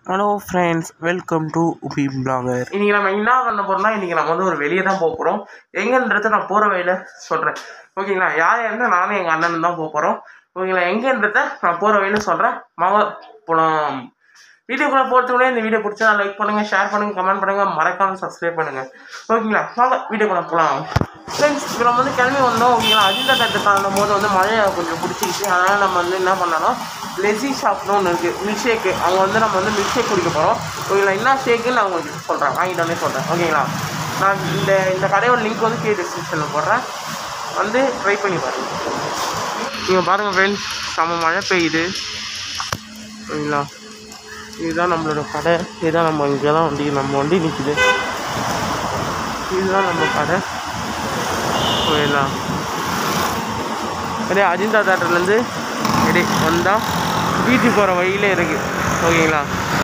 Hello friends welcome to உபி blogger இன்றைக்கி நம்ம என்ன பண்ண போகிறோம்னா இன்றைக்கி நம்ம வந்து ஒரு வெளியே தான் போக போகிறோம் எங்கன்றத நான் போகிற வழியில் சொல்கிறேன் ஓகேங்களா யார் யாருன்னா நானும் எங்கள் அண்ணனும் தான் போக போகிறோம் ஓகேங்களா எங்கன்றத நான் போகிற வழியில் சொல்கிறேன் மக போகலாம் வீடியோக்குள்ளே போகிறதுக்குள்ளே இந்த வீடியோ பிடிச்சா லைக் பண்ணுங்கள் ஷேர் பண்ணுங்கள் கமெண்ட் பண்ணுங்கள் மறக்காமல் சப்ஸ்கிரைப் பண்ணுங்கள் ஓகேங்களா வாங்க வீடியோக்குள்ளே போகலாம் ஃப்ரெண்ட்ஸ் இப்போ நம்ம வந்து கிளம்பி வந்தோம் ஓகேங்களா அஜிதா தேட்டர் காணும் போது வந்து மழையை கொஞ்சம் பிடிச்சிக்கிச்சு அதனால் நம்ம வந்து என்ன பண்ணோம் லெசி ஷாப்னு ஒன்று இருக்குது மில்க் ஷேக்கு அங்கே வந்து நம்ம வந்து மில்க் ஷேக் குடிக்க போகிறோம் ஓகேங்களா என்ன ஷேக்குன்னு நான் உங்களுக்கு சொல்கிறேன் வாங்கிட்டோன்னே சொல்கிறேன் ஓகேங்களா நான் இந்த இந்த கடையோட லிங்க் வந்து கீழே டிஸ்கிரிப்ஷனில் போடுறேன் வந்து ட்ரை பண்ணி பாருங்கள் நீங்கள் பாருங்கள் ஃப்ரெண்ட்ஸ் செம்ம மழை பெய்யுது ஓகேங்களா இதுதான் நம்மளோட கடை இதுதான் நம்ம இங்கே தான் வண்டி நம்ம வண்டி நிற்குது இதுதான் நம்ம கடை ஓகேங்களா அப்படியே அஜிந்தா தேட்டர்லேருந்து அப்படியே வந்தால் வீட்டுக்கு போகிற வழியிலே இருக்குது ஓகேங்களா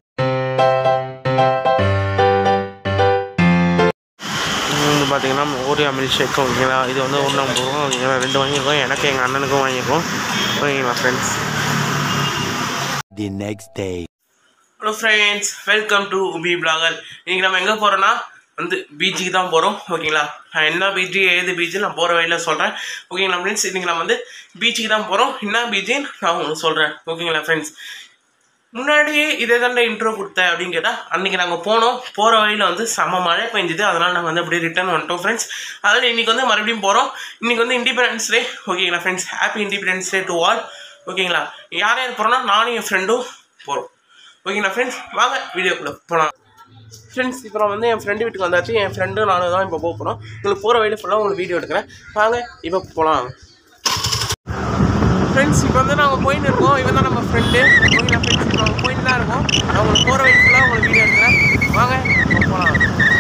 இது வந்து பார்த்தீங்கன்னா ஓரியா மில்க் ஷேக் ஓகேங்களா இது வந்து ஒன்று ஐம்பது ரூபா ஓகேங்களா ரெண்டு வாங்கியிருக்கோம் எனக்கு எங்கள் அண்ணனுக்கும் வாங்கியிருக்கோம் ஓகேங்களா friends the next day. Hello friends welcome to உபி பிளாகர் இன்றைக்கி நம்ம எங்கே போகிறோன்னா வந்து பீச்சுக்கு தான் போகிறோம் ஓகேங்களா நான் என்ன பீச்சு ஏது பீச்சு நான் போகிற வழியில் சொல்கிறேன் ஓகேங்களா ஃப்ரெண்ட்ஸ் இன்றைக்கி நம்ம வந்து பீச்சுக்கு தான் போகிறோம் என்ன பீச்சுன்னு நான் உங்களுக்கு சொல்கிறேன் ஓகேங்களா ஃப்ரெண்ட்ஸ் முன்னாடியே இதே தாண்டா இன்ட்ரோ கொடுத்தேன் அப்படின்னு கேட்டால் அன்றைக்கி நாங்கள் போனோம் போகிற வழியில் வந்து செம மழை பெஞ்சுது அதனால் நாங்கள் வந்து அப்படியே ரிட்டர்ன் வந்துட்டோம் ஃப்ரெண்ட்ஸ் அதில் இன்றைக்கி வந்து மறுபடியும் போகிறோம் இன்றைக்கி வந்து இண்டிபெண்டன்ஸ் டே ஓகேங்களா friends happy independence day to all ஓகேங்களா யார் யார் போகிறோன்னா நானும் என் ஃப்ரெண்டும் போகிறோம் ஓகேங்களா ஃப்ரெண்ட்ஸ் வாங்க வீடியோக்குள்ளே போகலாம் ஃப்ரெண்ட்ஸ் இப்போ நான் வந்து என் ஃப்ரெண்டு வீட்டுக்கு வந்தாச்சு என் ஃப்ரெண்டு நானும் தான் இப்போ போக போகிறோம் உங்களுக்கு போகிற வழியில் ஃபுல்லாக உங்களுக்கு வீடியோ எடுக்கிறேன் வாங்க இப்போ போகலாம் ஃப்ரெண்ட்ஸ் இப்போ வந்து நாங்கள் போயின்னு இருக்கோம் இவன் தான் நம்ம ஃப்ரெண்டு ஓகேங்களா ஃப்ரெண்ட்ஸ் இப்போ நாங்கள் போயின்னு தான் இருக்கோம் நான் உங்களுக்கு போகிற வழி ஃபுல்லாக உங்களுக்கு வீடியோ எடுக்கிறேன் வாங்க இப்போ போகலாம்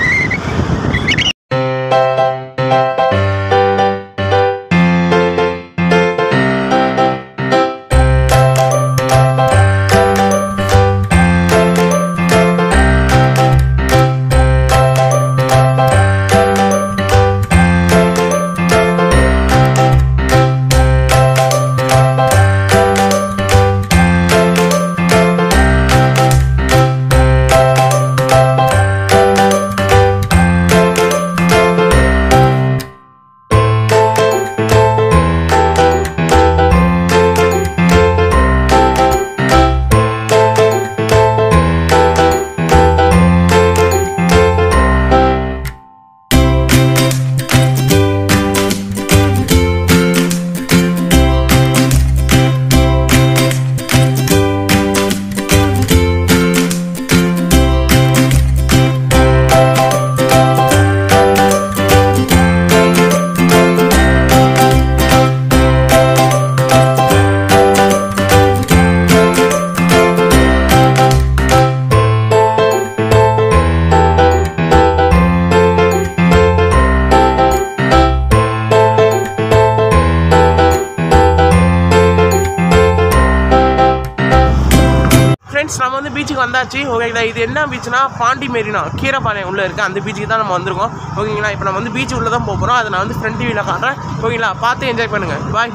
ஃப்ரெண்ட்ஸ் நம்ம வந்து பீச்சுக்கு வந்தாச்சு ஓகேங்களா இது என்ன பீச்னா பாண்டி மெரினா கீரப்பாளையம் உள்ளே இருக்குது அந்த பீச்சுக்கு தான் நம்ம வந்திருக்கோம் ஓகேங்களா இப்போ நம்ம வந்து பீச் உள்ளே தான் போக போகிறோம் அதை நான் வந்து ஃப்ரண்ட் டிவியில் காட்டுறேன் ஓகேங்களா பார்த்து என்ஜாய் பண்ணுங்கள் பாய்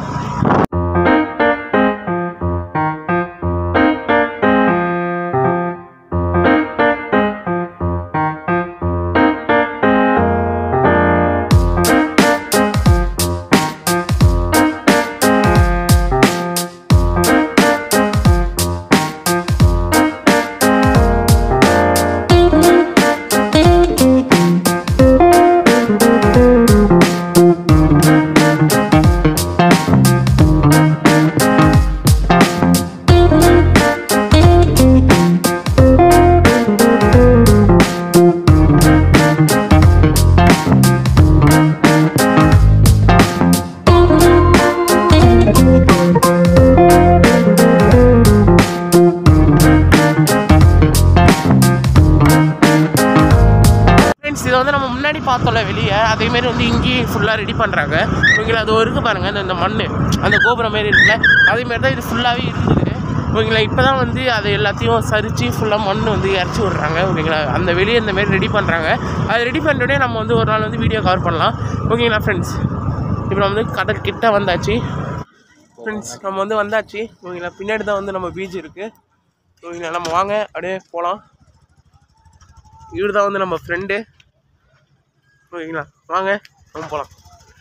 ஃப்ரெண்ட்ஸ் இதை வந்து நம்ம முன்னாடி பார்த்தோம்ல வெளியே அதேமாரி வந்து இங்கேயும் ஃபுல்லாக ரெடி பண்ணுறாங்க ஓகேங்களா அது இருக்குது பாருங்கள் இந்த- இந்த மண் அந்த கோபுரம் மாரி இருக்குல்ல அதேமாரி தான் இது ஃபுல்லாகவே இருக்குது ஓகேங்களா இப்போ தான் வந்து அது எல்லாத்தையும் சரித்து ஃபுல்லாக மண் வந்து இறச்சி விட்றாங்க ஓகேங்களா அந்த வெளியே இந்த மாதிரி ரெடி பண்ணுறாங்க அது ரெடி பண்ணிட்டோடனே நம்ம வந்து ஒரு நாள் வந்து வீடியோ கவர் பண்ணலாம் ஓகேங்களா ஃப்ரெண்ட்ஸ் இப்போ நம்ம வந்து கடல் கிட்ட வந்தாச்சு ஃப்ரெண்ட்ஸ் நம்ம வந்து வந்தாச்சு ஓகேங்களா பின்னாடி தான் வந்து நம்ம பீச் இருக்குது ஓகேங்களா நம்ம வாங்க அப்படியே போகலாம் இவர் தான் வந்து நம்ம ஃப்ரெண்டு ஓகேங்களா வாங்க நம்ம போகலாம்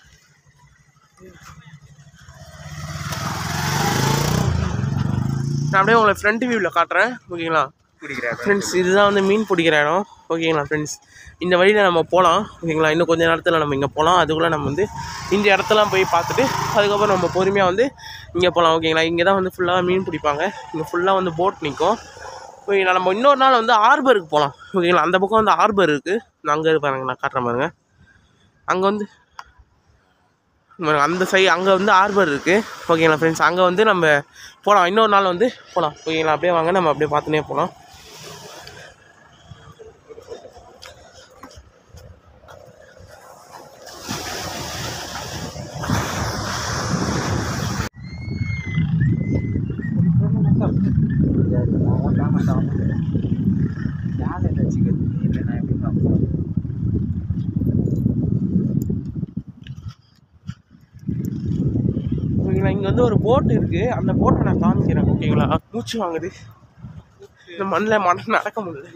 நான் அப்படியே உங்களை ஃப்ரண்ட் வியூவில் காட்டுறேன் ஓகேங்களா ஃப்ரெண்ட்ஸ் இதுதான் வந்து மீன் பிடிக்கிற இடம் ஓகேங்களா ஃப்ரெண்ட்ஸ் இந்த வழியில் நம்ம போகலாம் ஓகேங்களா இன்னும் கொஞ்ச நேரத்தில் நம்ம இங்கே போகலாம் அதுக்குள்ளே நம்ம வந்து இந்த இடத்தெல்லாம் போய் பார்த்துட்டு அதுக்கப்புறம் நம்ம பொறுமையாக வந்து இங்கே போகலாம் ஓகேங்களா இங்கே தான் வந்து ஃபுல்லாக மீன் பிடிப்பாங்க இங்கே ஃபுல்லாக வந்து போட் நிற்கும் ஓகேங்களா நம்ம இன்னொரு நாள் வந்து ஆர்பருக்கு போகலாம் ஓகேங்களா அந்த பக்கம் வந்து ஆர்பர் இருக்குது அங்கே இருப்பாருங்க நான் காட்டுறேன் பாருங்க அங்கே வந்து பாருங்க, அந்த சை அங்கே வந்து ஆர்பர் இருக்குது ஓகேங்களா ஃப்ரெண்ட்ஸ் அங்கே வந்து நம்ம போகலாம் இன்னொரு நாள் வந்து போகலாம் ஓகேங்களா அப்படியே வாங்க நம்ம அப்படியே பார்த்துனே போகலாம் ஓகேங்களா இங்கே வந்து ஒரு போட் இருக்குது அந்த போட்டை நான் காமிக்கிறேன் ஓகேங்களா மூச்சு வாங்குது இந்த மண்ணில் மண் நடக்க முடியல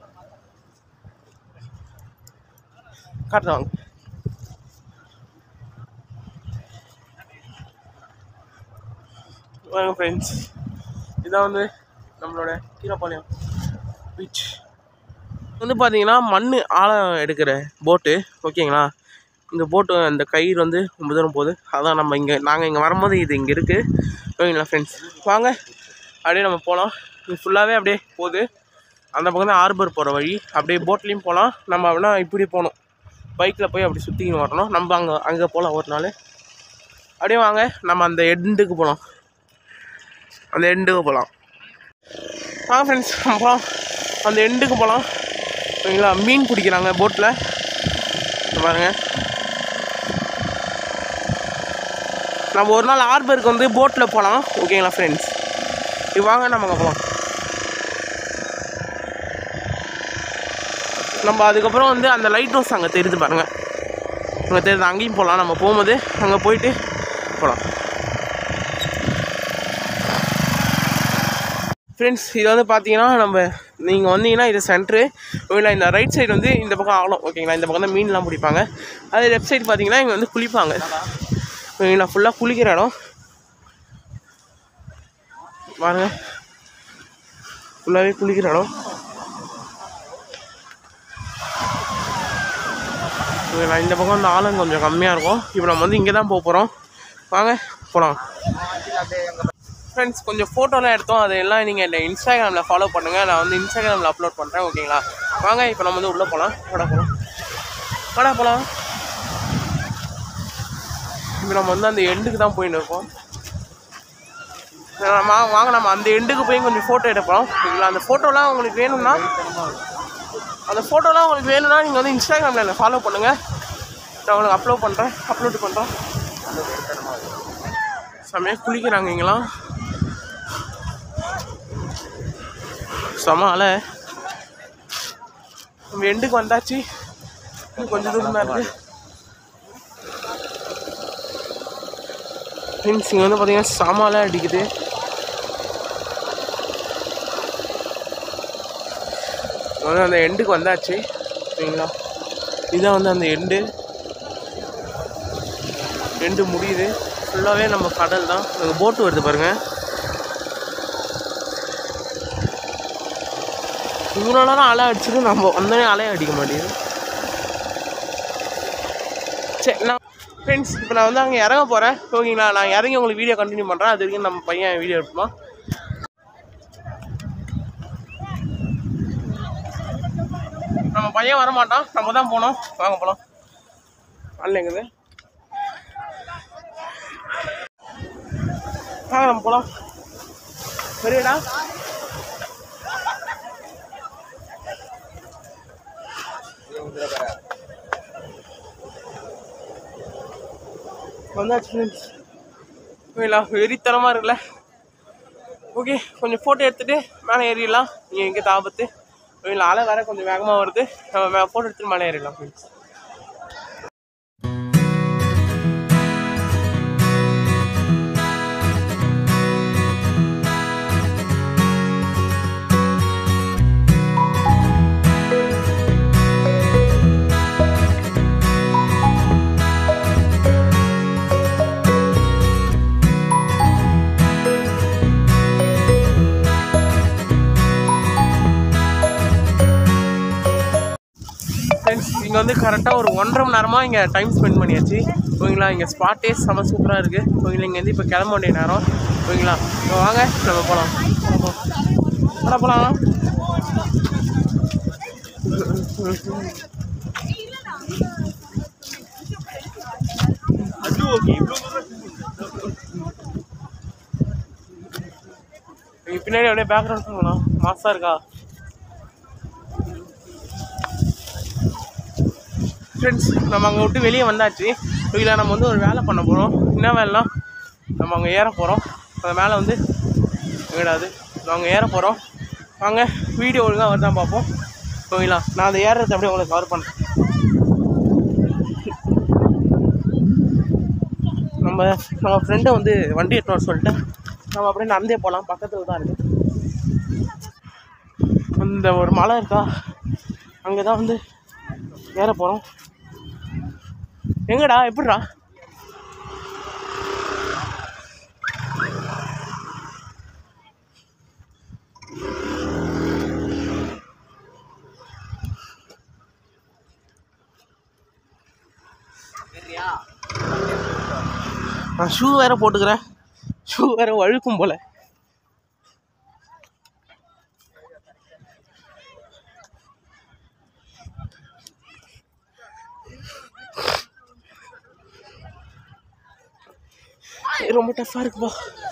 காட்டுறேன் வாங்க வாங்க ஃப்ரெண்ட்ஸ் இதான் வந்து நம்மளோட கீழப்பாளையம் பீச் வந்து பார்த்தீங்கன்னா மண் ஆழம் எடுக்கிற போட்டு ஓகேங்களா இந்த போட்டு அந்த கயிறு வந்து ரொம்ப தூரம் போகுது அதான் நம்ம இங்கே நாங்கள் இங்கே வரும்போது இது இங்கே இருக்குது ஓகேங்களா ஃப்ரெண்ட்ஸ் வாங்க அப்படியே நம்ம போகலாம் இது ஃபுல்லாகவே அப்படியே போகுது அந்த பக்கம் தான் ஆர்பர் போகிற வழி அப்படியே போட்லேயும் போகலாம் நம்ம அப்படின்னா இப்படி போகணும் பைக்கில் போய் அப்படி சுற்றிக்கின்னு வரணும் நம்ம அங்கே அங்கே போகலாம் ஒரு நாள் அப்படியே வாங்க நம்ம அந்த எண்டுக்கு போகலாம் அந்த எண்டுக்கு போகலாம் வாங்க ஃப்ரெண்ட்ஸ் போகலாம் அந்த எண்டுக்கு போகலாம் ஓகேங்களா மீன் பிடிக்கிறாங்க போட்டில் பாருங்க நம்ம ஒரு நாள் ஆர்பருக்கு வந்து போட்டில் போகலாம் ஓகேங்களா ஃப்ரெண்ட்ஸ் இது வாங்க நம்ம அங்கே போகலாம் நம்ம அதுக்கப்புறம் வந்து அந்த லைட் ஹவுஸ் அங்கே தெரியுது பாருங்க அங்கே தெரியுது அங்கேயும் போகலாம் நம்ம போகும்போது அங்கே போயிட்டு போகலாம் ஃப்ரெண்ட்ஸ் இது வந்து பார்த்தீங்கன்னா நம்ம நீங்கள் வந்தீங்கன்னா இது சென்ட்ரு ஓகேங்களா இந்த ரைட் சைடு வந்து இந்த பக்கம் ஆகலாம் ஓகேங்களா இந்த பக்கம் தான் மீன்லாம் பிடிப்பாங்க அதே லெஃப்ட் சைடு பார்த்தீங்கன்னா இங்கே வந்து குளிப்பாங்க ஓகேங்களா ஃபுல்லாக குளிக்கிற இடம் பாருங்க ஃபுல்லாகவே குளிக்கிற இடம் ஓகேங்களா இந்த பக்கம் வந்து ஆளுங்க கொஞ்சம் கம்மியாக இருக்கும் இப்போ நம்ம வந்து இங்கே தான் போக போகிறோம் வாங்க போகலாம் ஃப்ரெண்ட்ஸ் கொஞ்சம் ஃபோட்டோலாம் எடுத்தோம் அதெல்லாம் நீங்கள் என்ன இன்ஸ்டாகிராமில் ஃபாலோ பண்ணுங்கள் நான் வந்து இன்ஸ்டாகிராமில் அப்லோட் பண்ணுறேன் ஓகேங்களா வாங்க இப்போ நம்ம வந்து உள்ளே போகலாம் வாடா போகலாம் வாடா போகலாம் இப்போ நம்ம வந்து அந்த எண்டுக்கு தான் போயின்னு இருக்கோம் நம்ம வாங்க நம்ம அந்த எண்டுக்கு போய் கொஞ்சம் ஃபோட்டோ எடுப்போம் ஓகேங்களா அந்த ஃபோட்டோலாம் உங்களுக்கு வேணும்னா அந்த ஃபோட்டோலாம் உங்களுக்கு வேணும்னா நீங்கள் வந்து இன்ஸ்டாகிராமில் என்ன ஃபாலோ பண்ணுங்கள் நான் உங்களுக்கு அப்லோட் பண்ணுறேன் அப்லோட் பண்ணுறேன் செம்மையாக குளிக்கிறாங்க இங்கெல்லாம் செம அலை நம்ம எண்டுக்கு வந்தாச்சு இன்னும் கொஞ்சம் தூரம் தான் இருக்குது மீன்ஸ் இங்கே வந்து பார்த்தீங்கன்னா செம அலை அடிக்குது வந்து அந்த எண்டுக்கு வந்தாச்சு சரிங்களா இதுதான் வந்து அந்த எண்டு எண்டு முடியுது ஃபுல்லாகவே நம்ம கடல் தான் அங்கே போட்டு வருது பாருங்கள் இவ்வளோ நேரம் அலை அடிச்சுட்டு நம்ம வந்தோடனே அலையை அடிக்க மாட்டேங்குது சரி நான் ஃப்ரெண்ட்ஸ் இப்போ நான் வந்து அங்கே இறங்க போகிறேன் ஓகேங்களா நான் இறங்கி உங்களுக்கு வீடியோ கண்டினியூ பண்ணுறேன் அது வரைக்கும் நம்ம பையன் வீடியோ எடுப்போம் நம்ம பையன் வர மாட்டான் நம்ம தான் போனோம் வாங்க போகலாம் அல்லைங்குது வாங்க நம்ம போகலாம் பெரியடா வந்தாச்சு ஃப்ரெண்ட்ஸ் ஓகேங்களா வெறித்தனமாக இருக்குல்ல ஓகே கொஞ்சம் ஃபோட்டோ எடுத்துகிட்டு மேலே ஏறிடலாம் இங்கே எங்கே ஆபத்து ஓகேங்களா அலை வேற கொஞ்சம் வேகமாக வருது நம்ம ஃபோட்டோ எடுத்துட்டு மேலே ஏறிடலாம் ஃப்ரெண்ட்ஸ் இங்கே வந்து கரெக்டாக ஒரு ஒன்றரை மணி நேரமாக இங்கே டைம் ஸ்பெண்ட் பண்ணியாச்சு ஓகேங்களா இங்கே ஸ்பாட்டே செம சூப்பராக இருக்குது ஓகேங்களா இங்கேருந்து இப்போ கிளம்ப வேண்டிய நேரம் ஓகேங்களா இப்போ வாங்க நம்ம போகலாம் போகலாம் போகலாம் இங்க பின்னாடி அப்படியே பேக்ரவுண்ட் சொல்லலாம் மாசா இருக்கா ஃப்ரெண்ட்ஸ் நம்ம அங்கே விட்டு வெளியே வந்தாச்சு இதில் நம்ம வந்து ஒரு வேலை பண்ண போகிறோம் என்ன வேலைனா நம்ம அங்கே ஏற போகிறோம் அந்த மேலே வந்து எங்கடாது நாங்கள் ஏற போகிறோம் வாங்க வீடியோ ஒழுங்காக வருதான் பார்ப்போம் ஓகேங்களா நான் அதை ஏறுறது அப்படியே உங்களுக்கு கவர் பண்ணுறேன் நம்ம நம்ம ஃப்ரெண்டை வந்து வண்டி எடுத்து வர சொல்லிட்டு நம்ம அப்படியே நடந்தே போகலாம் பக்கத்தில் தான் இருக்குது அந்த ஒரு மலை இருக்கா அங்கே தான் வந்து ஏற போகிறோம் எங்கடா எப்படிடா நான் ஷூ வேற போட்டுக்கிறேன் ஷூ வேற வழுக்கும் போல ஏய், ரொம்ப டஃப்பாக இருக்குப்பா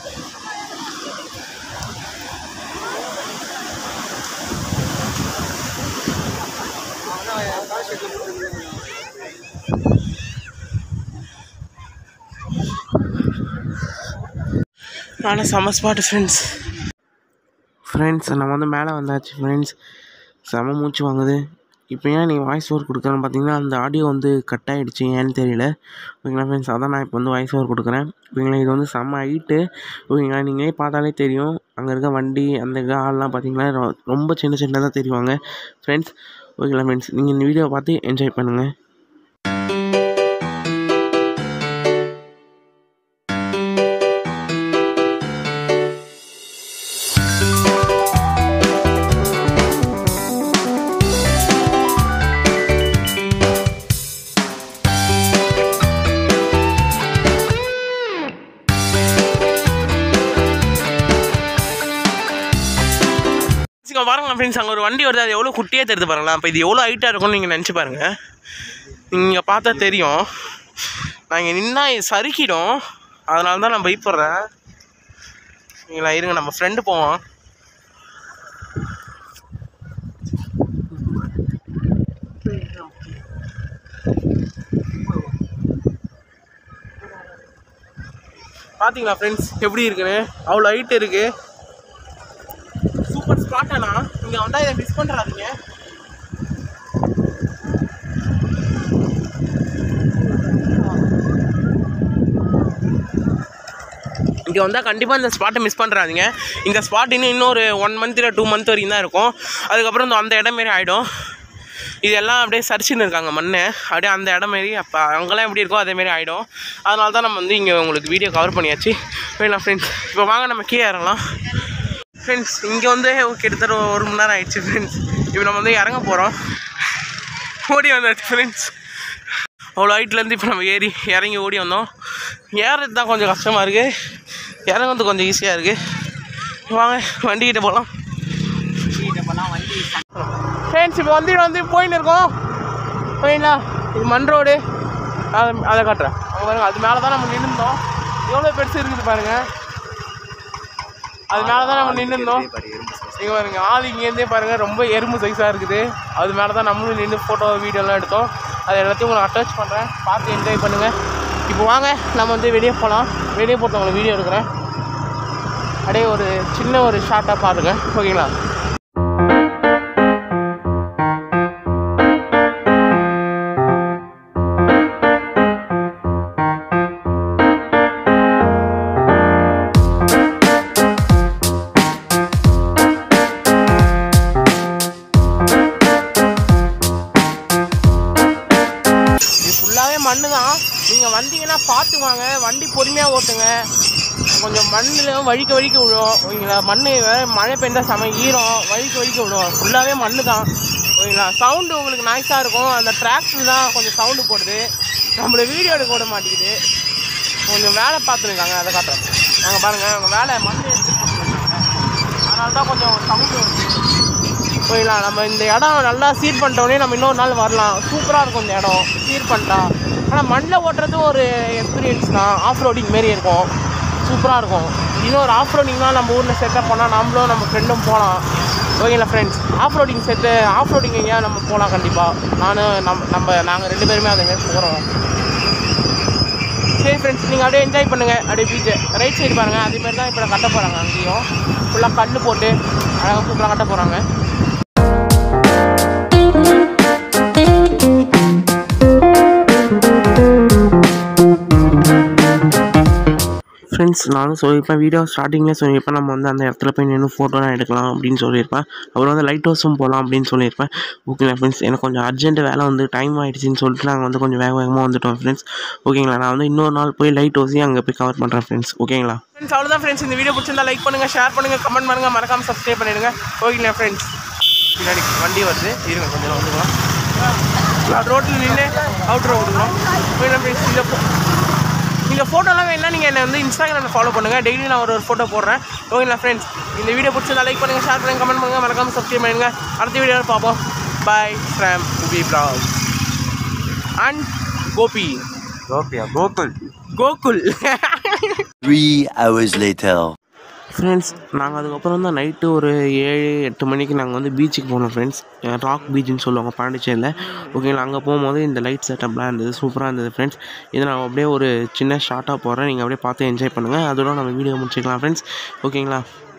ஆனால் செம ஸ்பாட்டு ஃப்ரெண்ட்ஸ் ஃப்ரெண்ட்ஸ் நம்ம வந்து மேலே வந்தாச்சு ஃப்ரெண்ட்ஸ் செம மூச்சு வாங்குது இப்போ ஏன் நீ வாய்ஸ் ஓவர் கொடுக்குறேன்னு பார்த்தீங்கன்னா அந்த ஆடியோ வந்து கட் ஆகிடுச்சு ஏன்னு தெரியல ஓகேங்களா ஃப்ரெண்ட்ஸ் அதான் நான் இப்போ வந்து வாய்ஸ் ஓவர் கொடுக்குறேன் ஓகேங்களா இது வந்து செம்ம ஹைட்டு ஓகேங்களா நீங்களே பார்த்தாலே தெரியும் அங்கே இருக்க வண்டி அந்த இருக்க ஆள்லாம் பார்த்தீங்கன்னா ரொ- ரொம்ப சின்ன சின்னதாக தெரிவாங்க ஃப்ரெண்ட்ஸ் ஓகேங்களா ஃப்ரெண்ட்ஸ் நீங்கள் இந்த வீடியோவை பார்த்து என்ஜாய் பண்ணுங்கள் இங்கே பாருங்க ஃப்ரெண்ட்ஸ் அங்கே ஒரு வண்டி வருது அது எவ்வளோ குட்டியாக தெரியுது பாருங்களேன் அப்போ இது எவ்வளோ ஹைட்டாக இருக்கும்னு நீங்கள் நினச்சி பாருங்க நீங்கள் பார்த்தா தெரியும் நான் இங்கே நின்னா இது சறுக்கிடும் அதனால தான் நான் பயப்படுறேன் நீங்களா இருங்க நம்ம ஃப்ரெண்டு போவோம் பார்த்தீங்களா ஃப்ரெண்ட்ஸ் எப்படி இருக்குன்னு அவ்வளோ ஹைட் இருக்குது சூப்பர் ஸ்பாட் அண்ணா நீங்க வந்தா இதை மிஸ் பண்றாதீங்க இங்கே வந்தால் கண்டிப்பாக இந்த ஸ்பாட்டை மிஸ் பண்ணுறாதீங்க இந்த ஸ்பாட் இன்னும் இன்னொரு ஒன் மந்த் இல்லை டூ மந்த் வரைக்கும் தான் இருக்கும் அதுக்கப்புறம் இந்த அந்த இடம் மாரி ஆகிடும் இதெல்லாம் அப்படியே சரிச்சுன்னு இருக்காங்க மண் அப்படியே அந்த இடம் மாரி அப்போ அங்கெல்லாம் எப்படி இருக்கோ அதேமாரி ஆகிடும் அதனால தான் நம்ம வந்து இங்கே உங்களுக்கு வீடியோ கவர் பண்ணியாச்சு வேணாம் ஃப்ரெண்ட்ஸ் இப்போ வாங்க நம்ம கீழே இறங்கலாம் ஃப்ரெண்ட்ஸ் இங்கே வந்து கிட்டத்தட்ட ஒரு மணி நேரம் ஆயிடுச்சு ஃப்ரெண்ட்ஸ் இப்போ நம்ம வந்து இறங்க போகிறோம் ஓடி வந்தாச்சு ஃப்ரெண்ட்ஸ் அவ்வளோ ஹைட்லேருந்து இப்போ நம்ம ஏறி இறங்கி ஓடி வந்தோம் ஏறது தான் கொஞ்சம் கஷ்டமாக இருக்குது இறங்குறது கொஞ்சம் ஈஸியாக இருக்குது வாங்க வண்டிக்கிட்ட போகலாம் ஃப்ரெண்ட்ஸ் இப்போ வந்து வந்து போயின்னு இருக்கோம் போயிங்களா இது மண் ரோடு அதை அதை காட்டுறேன் அங்கே பாருங்க அது மேலே தான் நம்ம நின்றுந்தோம் எவ்வளோ பெருசு இருக்குது பாருங்கள் அது மேலே தான் நம்ம நின்றுந்தோம் இங்கே பாருங்க ஆள் இங்கேருந்தே பாருங்க ரொம்ப எறும்பு சைஸாக இருக்குது அது மேலே தான் நம்மளும் நின்று ஃபோட்டோ வீடியோலாம் எடுத்தோம் அது எல்லாத்தையும் உங்களுக்கு அட்டாச் பண்ணுறேன் பார்த்து என்ஜாய் பண்ணுங்கள் இப்போ வாங்க நம்ம வந்து வெளியே போகலாம் வெளியே போட்டு உங்களுக்கு வீடியோ எடுக்கிறேன் அப்படியே ஒரு சின்ன ஒரு ஷார்ட்டாக பாருங்க ஓகேங்களா இது ஃபுல்லாகவே மண்ணு தான் நீங்கள் வந்தீங்கன்னா பார்த்து வாங்க வண்டி பொறுமையாக ஓட்டுங்க கொஞ்சம் மண்ணில் வழிக்க வழிக்க விழும் ஓகேங்களா மண் வேறு மழை பெய்ந்தா செம ஈரம் வழிக்க வழிக்க விழும் ஃபுல்லாகவே மண்ணு தான் ஓகேங்களா சவுண்டு உங்களுக்கு நாய்ஸாக இருக்கும் அந்த ட்ராக்ஸில் தான் கொஞ்சம் சவுண்டு போடுது நம்மள வீடியோ எடுக்க விட மாட்டேங்குது கொஞ்சம் வேலை பார்த்துருக்காங்க அதை காட்டுறேன் நாங்கள் பாருங்கள் அவங்க வேலை மண்ணு எடுத்து போட்டுருக்காங்க அதனால தான் கொஞ்சம் சவுண்டு வருது ஓகேங்களா நம்ம இந்த இடம் நல்லா சீர் பண்ணிட்டோடனே நம்ம இன்னொரு நாள் வரலாம் சூப்பராக இருக்கும் இந்த இடம் சீர் பண்ணிட்டா ஆனால் மண்ணில் ஓட்டுறது ஒரு எக்ஸ்பீரியன்ஸ் தான் ஆஃப் ரோடிங் மாரி இருக்கும் சூப்பராக இருக்கும் இன்னொரு ஆஃப் ரோடிங்லாம் நம்ம ஊரில் செட்டப் பண்ணால் நம்மளும் நம்ம ஃப்ரெண்டும் போகலாம் ஓகேங்களா friends off roading set off roading எங்கேயா நம்ம போகலாம் கண்டிப்பாக நானும் நம்ம நம்ம நாங்கள் ரெண்டு பேருமே அதை மாரி போகிறோம் சரி ஃப்ரெண்ட்ஸ் நீங்கள் அப்படியே என்ஜாய் பண்ணுங்கள் அப்படியே பீச்சை ரைட் சைடு பாருங்கள் அதே மாதிரி தான் இப்போ கட்ட போகிறாங்க அங்கேயும் ஃபுல்லாக கல் போட்டு அழகாக சூப்பராக கட்ட போகிறாங்க ஃப்ரெண்ட்ஸ் நானும் சொல்லியிருப்பேன் வீடியோ ஸ்டார்டிங்கில் சொல்லியிருப்பேன் நம்ம வந்து அந்த இடத்துல போய் நின்று ஃபோட்டோலாம் எடுக்கலாம் அப்படின்னு சொல்லியிருப்பேன் அப்புறம் வந்து லைட் ஹவுஸும் போகலாம் அப்படின்னு சொல்லியிருப்பேன் ஓகேங்களா ஃப்ரெண்ட்ஸ் எனக்கு கொஞ்சம் அர்ஜென்ட் வேலை வந்து டைம் ஆகிடுச்சின்னு சொல்லிட்டு நாங்கள் வந்து கொஞ்சம் வேக வேகமாக வந்துட்டோம் ஃப்ரெண்ட்ஸ் ஓகேங்களா நான் வந்து இன்னொரு நாள் போய் லைட் ஹவுஸையும் அங்கே போய் கவர் பண்ணுறேன் ஃப்ரெண்ட்ஸ் ஓகேங்களா ஃப்ரெண்ட்ஸ் அவ்வளோதான் ஃப்ரெண்ட்ஸ் இந்த வீடியோ பிடிச்சிருந்தா லைக் பண்ணுங்கள் ஷேர் பண்ணுங்கள் கமெண்ட் பண்ணுங்கள் மறக்காமல் சப்ஸ்கிரைப் பண்ணிடுங்க ஓகேங்களா ஃப்ரெண்ட்ஸ் பின்னாடி வண்டி வருது இருங்க கொஞ்சம் வந்துக்கலாம் ரோட்டில் நின்று அவுட்ரு விடுவோம் ஓகேங்களா ஃப்ரெண்ட்ஸ் இந்த போ- நீங்கள் ஃபோட்டோலாம் வேணும்னா நீங்கள் என்னை வந்து இன்ஸ்டாகிராமில் ஃபாலோ பண்ணுங்கள் டெய்லி நான் ஒரு ஒரு ஃபோட்டோ போடுறேன் ஓகேங்களா ஃப்ரெண்ட்ஸ் இந்த வீடியோ பிடிச்சதா லைக் பண்ணுங்கள் ஷேர் பண்ணுங்கள் கமெண்ட் பண்ணுங்கள் மறக்காமல் சப்ஸ்கிரைப் பண்ணுங்கள் அடுத்த வீடியோவில் பார்ப்போம் பாய் ஃப்ரம் உபி ப்ளாக் அண்ட் கோபி கோபியா Gokul Gokul Three hours later. Friends நாங்கள் அதுக்கப்புறம் தான் நைட்டு ஒரு ஏழு எட்டு மணிக்கு நாங்கள் வந்து பீச்சுக்கு போனோம் ஃப்ரெண்ட்ஸ் ராக் பீச்சுன்னு சொல்லுவாங்க பாண்டிச்சேரியில் ஓகேங்களா அங்கே போகும்போது இந்த லைட் செட்டப்லாம் இருந்தது சூப்பராக இருந்தது ஃப்ரெண்ட்ஸ் இதை நான் அப்படியே ஒரு சின்ன ஷார்ட்டாக போடுறேன் நீங்கள் அப்படியே பார்த்து என்ஜாய் பண்ணுங்கள் அதோட நம்ம வீடியோ முடிச்சுக்கலாம் ஃப்ரெண்ட்ஸ் ஓகேங்களா